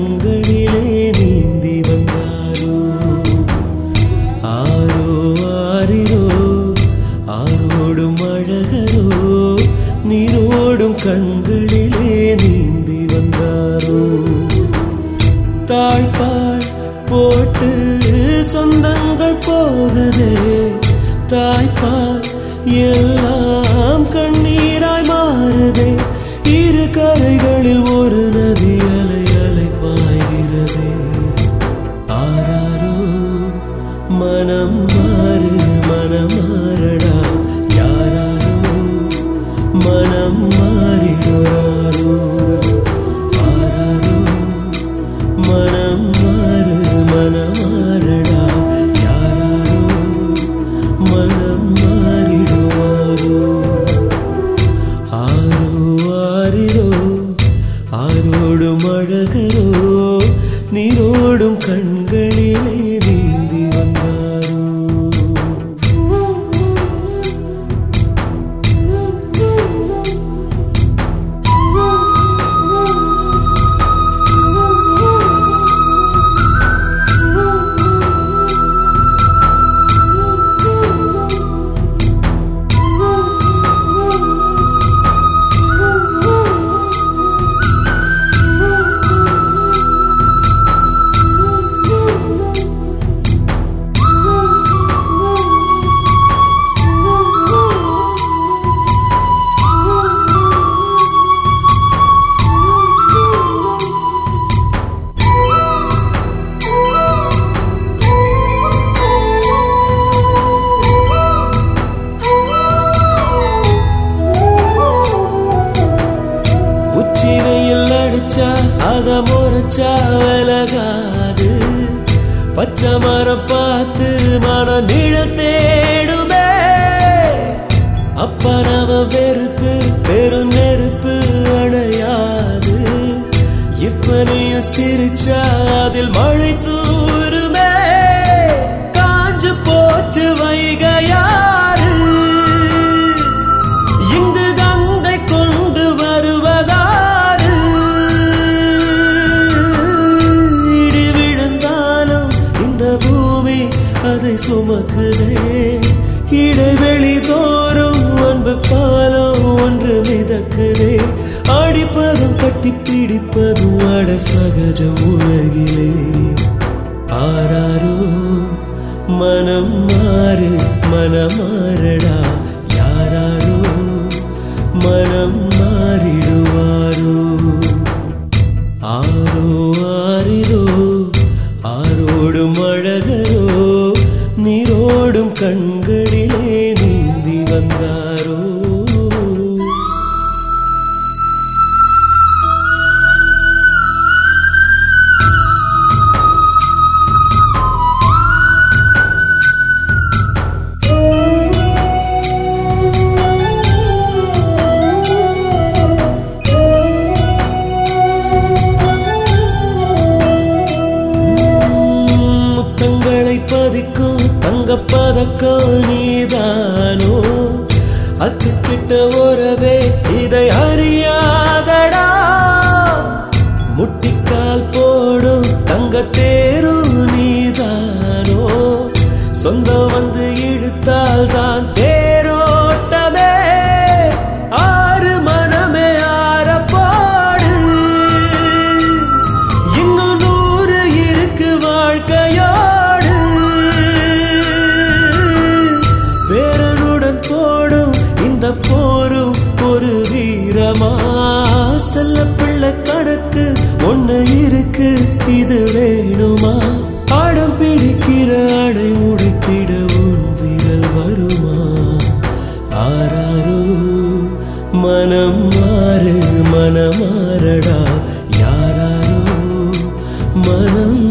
கண்களிலே நீந்தி வந்தாரோ ஆரோ ஆரிரோ ஆரோடும் அழகரோ நீரோடும் கண்களிலே நீந்தி வந்தாரோ தாழ்பாள் போட்டு சொந்தங்கள் போகுதே தாய்ப்பால் எல்லாம் கண்ணீராய் மாறுதே இரு கரைகளில் ஒரு நதி அலை அலை பாய்கிறதே ஆராரோ மனம் மாறு மனம் மாறடா யாராரோ மனம் மாறிடுவாரோ ஆராரோ மனம் மாறு மனம் மாறடா யாராரோ மனம் மாறிடுவாரோ ஆரோ ஆரிரோ ஆரோடும் அழகரோ நீரோடும் கண்களிலே நீந்தி வந்தாரோ உச்சி வெயில் அடிச்சா அத முறைச்சா விலகாது பச்சை மரம் பார்த்து மன நிழல் தேடுமே அப்ப நாம வெறுப்பு பெரும் நெருப்பு அணையாது இப்ப நீயும் சிரிச்சா அதில் மழை தூருமே காஞ்சு போச்சு வைகையாறு இங்கு கங்கை கொண்டு வருவதாறு இடி விழுந்தாலும் இந்த பூமி அதை சுமக்குதே இடைவெளி தோறும் அன்பு பாலம் ஒன்று மிதக்குதே அடிப்பதும் கட்டி பிடிப்பதும் அட சகஜ உலகிலே ஆராரோ மனம் மாறு மனமாறடா யாராரோ மனம் மாறிடுவாரோ ஆரோ ஆரிரோ ஆரோடும் அழகரோ நீரோடும் கண்களிலே நீந்தி வந்தாரோ முத்தங்களை பதிக்கும் தங்கப்பதக்கம் நீதானோ அத்து கிட்ட உறவே இதை அறியாதடா முட்டிக்கால் போடும் தங்கத்தேரும் நீதானோ சொந்தம் வந்து இழுத்தால் தான் தேரோட்டமே ஆறு மனமே ஆறப்பாடு இன்னும் நூறு இருக்கு வாழ்க்கையோடு பேரனுடன் போடும் இந்த போரும் ஒரு வீரமா செல்ல பிள்ளை கணக்கு ஒண்ணு இருக்கு இது வேணுமா ஆடம் பிடிக்கிற அடை முடித்திட உன் விரல் வருமா ஆராரோ மனம் மாறு மனமாறடா யாராரோ மனம்